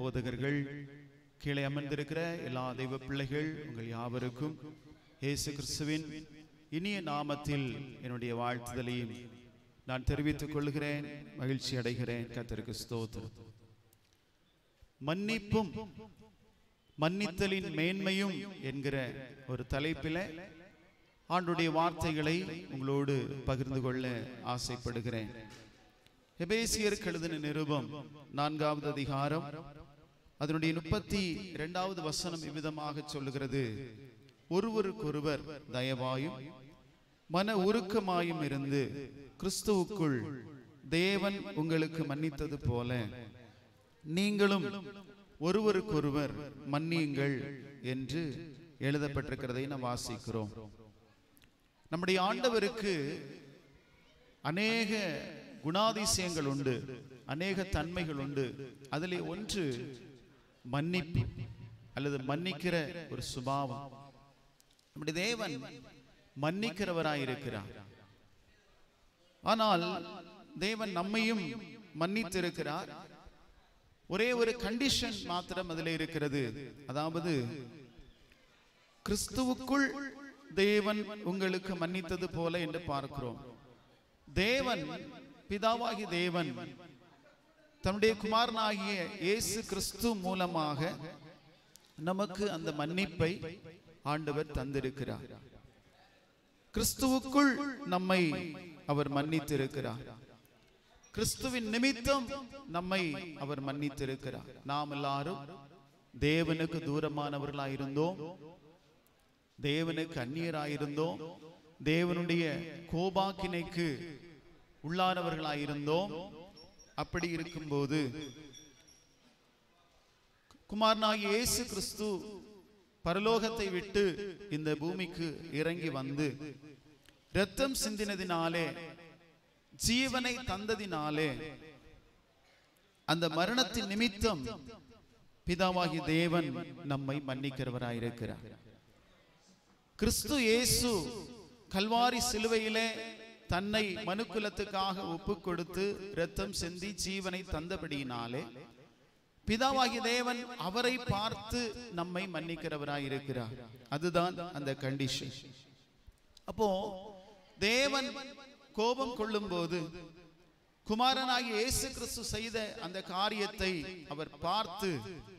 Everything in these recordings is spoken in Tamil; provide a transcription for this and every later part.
போதகர்கள் கீழே அமர்ந்திருக்கிற எல்லா தெய்வ பிள்ளைகள் உங்கள் யாவருக்கும் இயேசு கிறிஸ்துவின் இனிய நாமத்தில் என்னுடைய வாழ்த்துதலையும் நான் தெரிவித்துக் கொள்கிறேன் மகிழ்ச்சி அடைகிறேன் கர்த்தருக்கு ஸ்தோத்திரம் மன்னிப்பும் மன்னித்தலின் மேன்மையும் என்கிற ஒரு தலைப்பில் ஆண்டுடைய வார்த்தைகளை உங்களோடு பகிர்ந்து கொள்ள ஆசைப்படுகிறேன் எபேசியருக்கு எழுதின நிருபம் நான்காவது அதிகாரம் அதனுடைய முப்பத்தி இரண்டாவது வசனம் இவ்விதமாக சொல்லுகிறது ஒருவருக்கொருவர் தயவாயும் மன உருக்கமாயும் இருந்து கிறிஸ்துவுக்குள் தேவன் உங்களுக்கு மன்னித்தது போல நீங்களும் ஒருவருக்கொருவர் மன்னியுங்கள் என்று எழுதப்பட்டிருக்கிறதை நாம் வாசிக்கிறோம் நம்முடைய ஆண்டவருக்கு அநேக குணாதிசயங்கள் உண்டு அநேக தன்மைகள் உண்டு அதிலே ஒன்று மன்னிப்பு அல்லது மன்னிக்கிற ஒரு சுபாவம் நம்முடைய தேவன் மன்னிக்கிறவராயிருக்கிறார் ஆனால் தேவன் நம்மையும் மன்னித்திருக்கிறார் ஒரே ஒரு கண்டிஷன் மாத்திரம் அதில் இருக்கிறது அதாவது கிறிஸ்துவுக்குள் தேவன் உங்களுக்கு மன்னித்தது போல என்று பார்க்கிறோம் தேவன் பிதாவாகி தேவன் தன்னுடைய குமாரனாகிய இயேசு கிறிஸ்து மூலமாக நமக்கு அந்த மன்னிப்பை ஆண்டவர் தந்திருக்கிறார் கிறிஸ்துவுக்குள் நம்மை அவர் மன்னித்திருக்கிறார் கிறிஸ்துவின் நிமித்தம் நம்மை அவர் மன்னித்திருக்கிறார் நாம் எல்லாரும் தேவனுக்கு தூரமானவர்களாயிருந்தோம் தேவனுக்கு அந்நியராயிருந்தோம் தேவனுடைய கோபாக்கினைக்கு உள்ளானவர்களாயிருந்தோம் அப்படி இருக்கும்போது குமாரனாகிய இயேசு கிறிஸ்து பரலோகத்தை விட்டு இந்த பூமிக்கு இறங்கி வந்து இரத்தம் சிந்தினதினாலே ஜீவனை தந்ததினாலே அந்த மரணத்தின் நிமித்தம் பிதாவாகி தேவன் நம்மை மன்னிக்கிறவராயிருக்கிறார் கிறிஸ்து இயேசு கல்வாரி சிலுவையிலே தன்னை மனுக்குலத்துக்காக ஒப்பு கொடுத்து இரத்தம் செந்தி ஜீவனை தந்தபடியினாலே பிதாவாகிய தேவன் அவரை பார்த்து நம்மை மன்னிக்கிறவராயிருக்கிறார் அதுதான் அந்த கண்டிஷன் அப்போ தேவன் கோபம் கொள்ளும் போது குமாரனாகிய இயேசு கிறிஸ்து செய்த அந்த காரியத்தை அவர் பார்த்து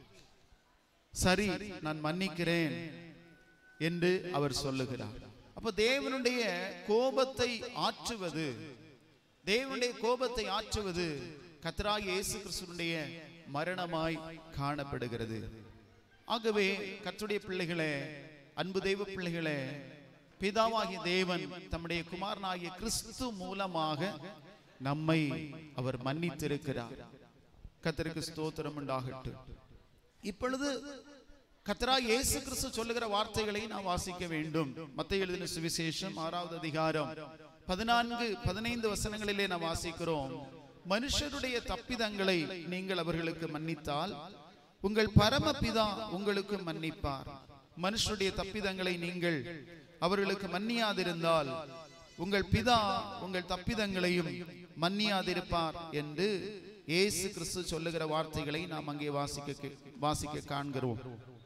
சரி நான் மன்னிக்கிறேன் என்று அவர் சொல்லுகிறார் அப்ப தேவனுடைய கோபத்தை ஆற்றுவது தேவனுடைய கோபத்தை ஆற்றுவது கத்தராக இயேசு கிறிஸ்துடைய மரணமாய் காணப்படுகிறது ஆகவே கத்துடைய பிள்ளைகளே அன்பு தெய்வ பிள்ளைகளே பிதாவாகிய தேவன் தம்முடைய குமாரனாகிய கிறிஸ்து மூலமாக நம்மை அவர் மன்னித்திருக்கிறார் கத்தருக்கு ஸ்தோத்திரம் உண்டாகட்டும் இப்பொழுது கத்தரா இயேசு கிறிஸ்து சொல்லுகிற வார்த்தைகளை நாம் வாசிக்க வேண்டும் மத்திய எழுதின சுவிசேஷம் ஆறாவது அதிகாரம் பதினான்கு பதினைந்து வசனங்களிலே நாம் வாசிக்கிறோம் மனுஷருடைய தப்பிதங்களை நீங்கள் அவர்களுக்கு மன்னித்தால் உங்கள் பரமபிதா உங்களுக்கு மன்னிப்பார் மனுஷருடைய தப்பிதங்களை நீங்கள் அவர்களுக்கு மன்னியாதிருந்தால் உங்கள் பிதா உங்கள் தப்பிதங்களையும் மன்னியாதிருப்பார் என்று இயேசு கிறிஸ்து சொல்லுகிற வார்த்தைகளை நாம் அங்கே வாசிக்க வாசிக்க காண்கிறோம்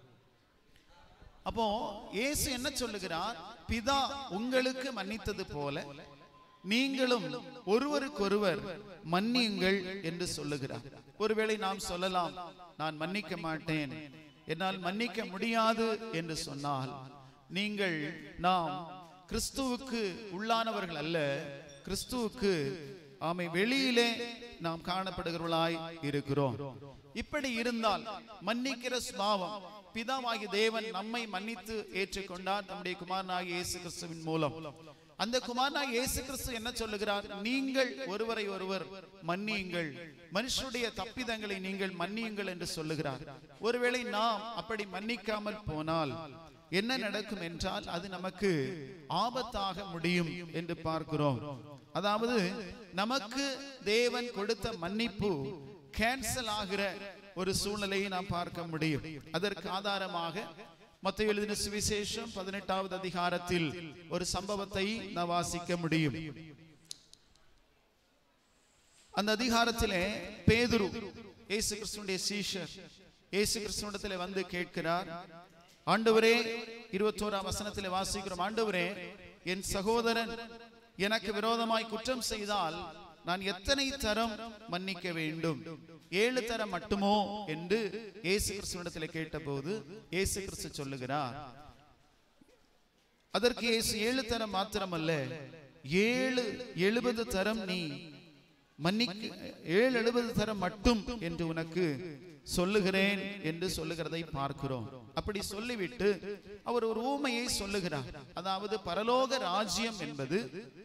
அப்போ இயேசு என்ன சொல்லுகிறார் பிதா உங்களுக்கு மன்னித்தது போல நீங்களும் ஒருவருக்கொருவர் மன்னியுங்கள் என்று சொல்லுகிறார் ஒருவேளை நாம் சொல்லலாம் நான் மன்னிக்க மாட்டேன் என்னால் மன்னிக்க முடியாது என்று சொன்னால் நீங்கள் நாம் கிறிஸ்துவுக்கு உள்ளானவர்கள் அல்ல கிறிஸ்துவுக்கு ஆமை வெளியிலே நாம் காணப்படுகிறவர்களாய் இருக்கிறோம் இப்படி இருந்தால் மன்னிக்கிற சுபாவம் பிதாவாகி தேவன் நம்மை மன்னித்து ஏற்றுக்கொண்டார் நம்முடைய குமாரனாகிய இயேசு கிறிஸ்துவின் மூலம் அந்த குமாரனாகிய இயேசு கிறிஸ்து என்ன சொல்லுகிறார் நீங்கள் ஒருவரை ஒருவர் மன்னியுங்கள் மனுஷருடைய தப்பிதங்களை நீங்கள் மன்னியுங்கள் என்று சொல்லுகிறார் ஒருவேளை நாம் அப்படி மன்னிக்காமல் போனால் என்ன நடக்கும் என்றால் அது நமக்கு ஆபத்தாக முடியும் என்று பார்க்கிறோம் அதாவது நமக்கு தேவன் கொடுத்த மன்னிப்பு கேன்சல் ஆகிற ஒரு சூழ்நிலையை நாம் பார்க்க முடியும் அதற்கு ஆதாரமாக மத்திய எழுதின சுவிசேஷம் பதினெட்டாவது அதிகாரத்தில் ஒரு சம்பவத்தை நாம் வாசிக்க முடியும் அந்த அதிகாரத்திலே பேதுரு இயேசு கிறிஸ்துடைய சீஷர் இயேசு கிறிஸ்துவிடத்தில் வந்து கேட்கிறார் ஆண்டவரே இருபத்தோராம் வசனத்திலே வாசிக்கிறோம் ஆண்டவரே என் சகோதரன் எனக்கு விரோதமாய் குற்றம் செய்தால் நான் எத்தனை தரம் மன்னிக்க வேண்டும் ஏழு தரம் மட்டுமோ என்று இயேசு கிறிஸ்துவிடத்தில் கேட்டபோது இயேசு கிறிஸ்து சொல்லுகிறார் அதற்கு இயேசு ஏழு தரம் மாத்திரமல்ல ஏழு எழுபது தரம் நீ மன்னிக்க ஏழு எழுபது தரம் மட்டும் என்று உனக்கு சொல்லுகிறேன் என்று சொல்லுகிறதை பார்க்கிறோம் அப்படி சொல்லிவிட்டு அவர் ஒரு ஊமையை சொல்லுகிறார் அதாவது பரலோக ராஜ்யம் என்பது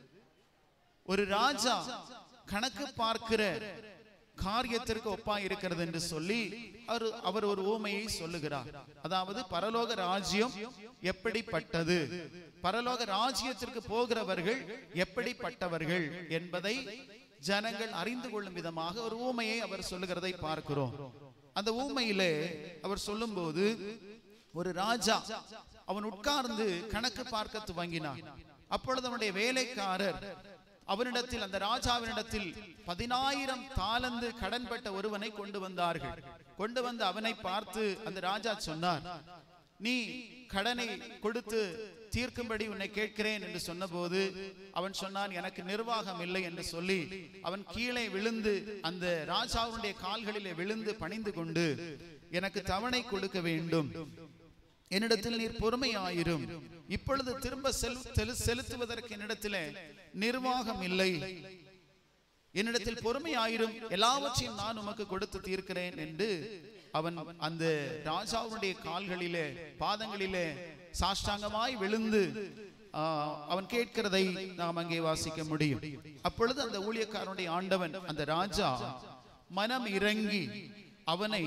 ஒரு ராஜா கணக்கு பார்க்கிற காரியத்திற்கு ஒப்பா இருக்கிறது என்று சொல்லி அவர் அவர் ஒரு ஊமையை சொல்லுகிறார் அதாவது பரலோக ராஜ்யம் எப்படிப்பட்டது பரலோக ராஜ்யத்திற்கு போகிறவர்கள் எப்படிப்பட்டவர்கள் என்பதை ஜனங்கள் அறிந்து கொள்ளும் விதமாக ஒரு ஊமையை அவர் சொல்லுகிறதை பார்க்கிறோம் அந்த ஊமையிலே அவர் சொல்லும்போது ஒரு ராஜா அவன் உட்கார்ந்து கணக்கு பார்க்க துவங்கினான் அப்பொழுது அவனுடைய வேலைக்காரர் அவனிடத்தில் அந்த ராஜாவினிடத்தில் பதினாயிரம் தாளந்து கடன்பட்ட ஒருவனை கொண்டு வந்தார்கள் கொண்டு வந்து அவனை பார்த்து அந்த ராஜா சொன்னார் நீ கடனை கொடுத்து தீர்க்கும்படி உன்னை கேட்கிறேன் என்று சொன்னபோது அவன் சொன்னான் எனக்கு நிர்வாகம் இல்லை என்று சொல்லி அவன் கீழே விழுந்து அந்த ராஜாவுடைய கால்களிலே விழுந்து பணிந்து கொண்டு எனக்கு தவணை கொடுக்க வேண்டும் என்னிடத்தில் நீர் பொறுமையாயிரும் இப்பொழுது திரும்ப செல் செலு- செலுத்துவதற்கு என்னிடத்திலே நிர்வாகம் இல்லை என்னிடத்தில் பொறுமையாயிரும் எல்லாவற்றையும் நான் உமக்கு கொடுத்து தீர்க்கிறேன் என்று அவன் அந்த ராஜாவுடைய கால்களிலே பாதங்களிலே சாஷ்டாங்கமாய் விழுந்து ஆ, அவன் கேட்கிறதை நாம் அங்கே வாசிக்க முடியும் அப்பொழுது அந்த ஊழியக்காரனுடைய ஆண்டவன் அந்த ராஜா மனம் இறங்கி அவனை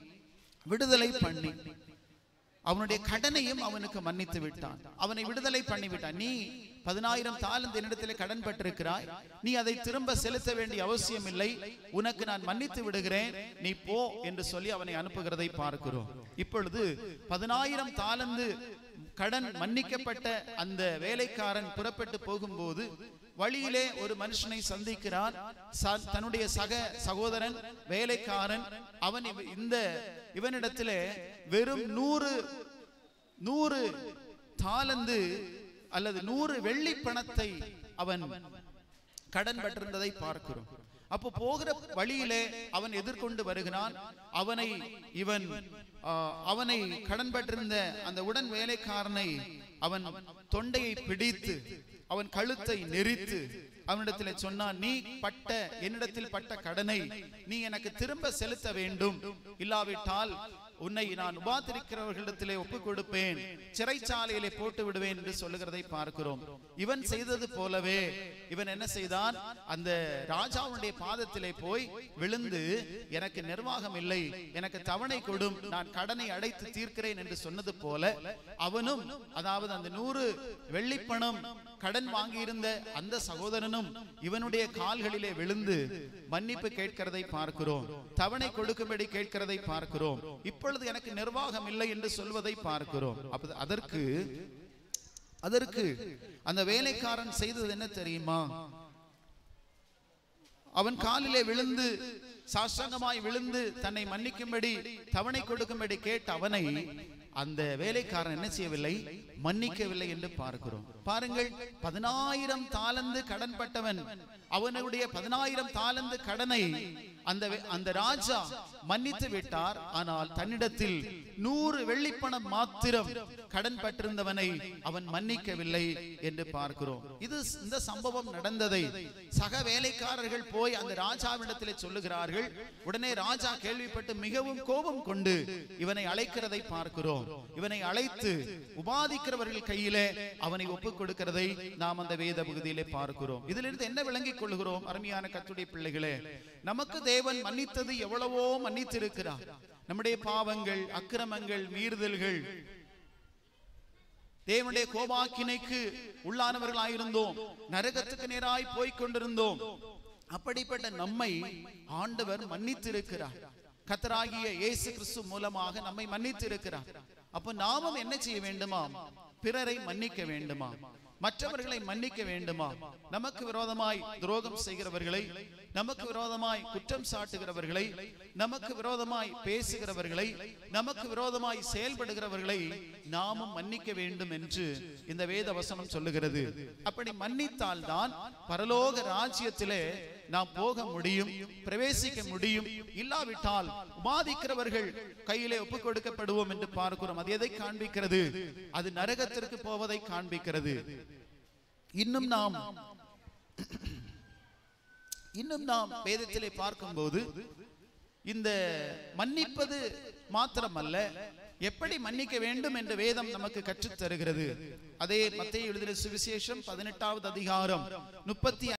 விடுதலை பண்ணி அவனுடைய கடனையும் அவனுக்கு மன்னித்து விட்டான் அவனை விடுதலை பண்ணி விட்டான் நீ பதினாயிரம் தாளந்து என்னிடத்திலே கடன் பட்டிருக்கிறாய் நீ அதை திரும்ப செலுத்த வேண்டிய அவசியம் இல்லை உனக்கு நான் மன்னித்து விடுகிறேன் நீ போ என்று சொல்லி அவனை அனுப்புகிறதை பார்க்கிறோம் இப்பொழுது பதினாயிரம் தாளந்து கடன் மன்னிக்கப்பட்ட அந்த வேலைக்காரன் புறப்பட்டு போகும்போது வழியிலே ஒரு மனுஷனை சந்திக்கிறான் ச- தன்னுடைய சக சகோதரன் வேலைக்காரன் அவன் இவ- இந்த இவனிடத்திலே வெறும் நூறு நூறு தாளந்து அல்லது நூறு வெள்ளி பணத்தை அவன் கடன் பட்டிருந்ததை பார்க்கிறோம் அப்போ போகிற வழியிலே அவன் எதிர்கொண்டு வருகிறான் அவனை இவன் ஆ, அவனை கடன் பட்டிருந்த அந்த உடன் வேலைக்காரனை அவன் தொண்டையை பிடித்து அவன் கழுத்தை நெரித்து அவனிடத்தில் சொன்னான் நீ பட்ட என்னிடத்தில் பட்ட கடனை நீ எனக்கு திரும்ப செலுத்த வேண்டும் இல்லாவிட்டால் உன்னை நான் உபாத்திரிக்கிறவர்களிடத்திலே ஒப்புக் கொடுப்பேன் சிறைச்சாலையிலே போட்டு விடுவேன் என்று சொல்லுகிறதை பார்க்கிறோம் இவன் செய்தது போலவே இவன் என்ன செய்தான் அந்த ராஜாவுடைய பாதத்திலே போய் விழுந்து எனக்கு நிர்வாகம் இல்லை எனக்கு தவணை கொடும் நான் கடனை அடைத்து தீர்க்கிறேன் என்று சொன்னது போல அவனும் அதாவது அந்த நூறு வெள்ளிப்பணம் கடன் வாங்கியிருந்த அந்த சகோதரனும் இவனுடைய கால்களிலே விழுந்து மன்னிப்பு கேட்கிறதை பார்க்கிறோம் தவணை கொடுக்கும்படி கேட்கிறதை பார்க்கிறோம் இப்பொழுது எனக்கு நிர்வாகம் இல்லை என்று சொல்வதை பார்க்கிறோம் அப்ப அதற்கு அதற்கு அந்த வேலைக்காரன் செய்தது என்ன தெரியுமா அவன் காலிலே விழுந்து சாஷ்டாங்கமாய் விழுந்து தன்னை மன்னிக்கும்படி தவணை கொடுக்கும்படி கேட்ட அவனை அந்த வேலைக்காரன் என்ன செய்யவில்லை மன்னிக்கவில்லை என்று பார்க்கிறோம் பாருங்கள் பதினாயிரம் தாளந்து கடன்பட்டவன் அவனுடைய பதினாயிரம் தாளந்து கடனை அந்த வே- அந்த ராஜா மன்னித்து விட்டார் ஆனால் தன்னிடத்தில் நூறு வெள்ளிப்பணம் மாத்திரம் கடன் பட்டிருந்தவனை அவன் மன்னிக்கவில்லை என்று பார்க்கிறோம் இது இந்த சம்பவம் நடந்ததை சக வேலைக்காரர்கள் போய் அந்த ராஜாவிடத்திலே சொல்லுகிறார்கள் உடனே ராஜா கேள்விப்பட்டு மிகவும் கோபம் கொண்டு இவனை அழைக்கிறதை பார்க்கிறோம் இவனை அழைத்து உபாதிக்கிறவர்கள் கையிலே அவனை ஒப்புக் கொடுக்கிறதை நாம் அந்த வேத பகுதியிலே பார்க்கிறோம் இதிலிருந்து என்ன விளங்கிக் கொள்கிறோம் அருமையான கத்துடைய பிள்ளைகளே நமக்கு தேவன் மன்னித்தது எவ்வளவோ மன்னித்திருக்கிறார் நம்முடைய பாவங்கள் அக்கிரமங்கள் மீறுதல்கள் தேவனுடைய கோபாக்கினைக்கு உள்ளானவர்களாயிருந்தோம் நரகத்துக்கு நேராய் போய்க் கொண்டிருந்தோம் அப்படிப்பட்ட நம்மை ஆண்டவர் மன்னித்திருக்கிறார் கத்தராகிய இயேசு கிறிஸ்து மூலமாக நம்மை மன்னித்திருக்கிறார் அப்ப நாமும் என்ன செய்ய வேண்டுமா பிறரை மன்னிக்க வேண்டுமா மற்றவர்களை மன்னிக்க வேண்டுமா நமக்கு விரோதமாய் துரோகம் செய்கிறவர்களை நமக்கு விரோதமாய் குற்றம் சாட்டுகிறவர்களை நமக்கு விரோதமாய் பேசுகிறவர்களை நமக்கு விரோதமாய் செயல்படுகிறவர்களை நாமும் மன்னிக்க வேண்டும் என்று இந்த வேத வசனம் சொல்லுகிறது அப்படி மன்னித்தால் தான் பரலோக ராஜ்யத்திலே நாம் போக முடியும் பிரவேசிக்க முடியும் இல்லாவிட்டால் உபாதிக்கிறவர்கள் கையிலே ஒப்புக் கொடுக்கப்படுவோம் என்று பார்க்கிறோம் அது எதை காண்பிக்கிறது அது நரகத்திற்கு போவதை காண்பிக்கிறது இன்னும் நாம் இன்னும் நாம் வேதத்திலே பார்க்கும்போது இந்த மன்னிப்பது மாத்திரமல்ல எப்படி மன்னிக்க வேண்டும் என்று வேதம் நமக்கு கற்றுத் தருகிறது அதே மத்திய எழுதின சுவிசேஷம் பதினெட்டாவது அதிகாரம் முப்பத்தி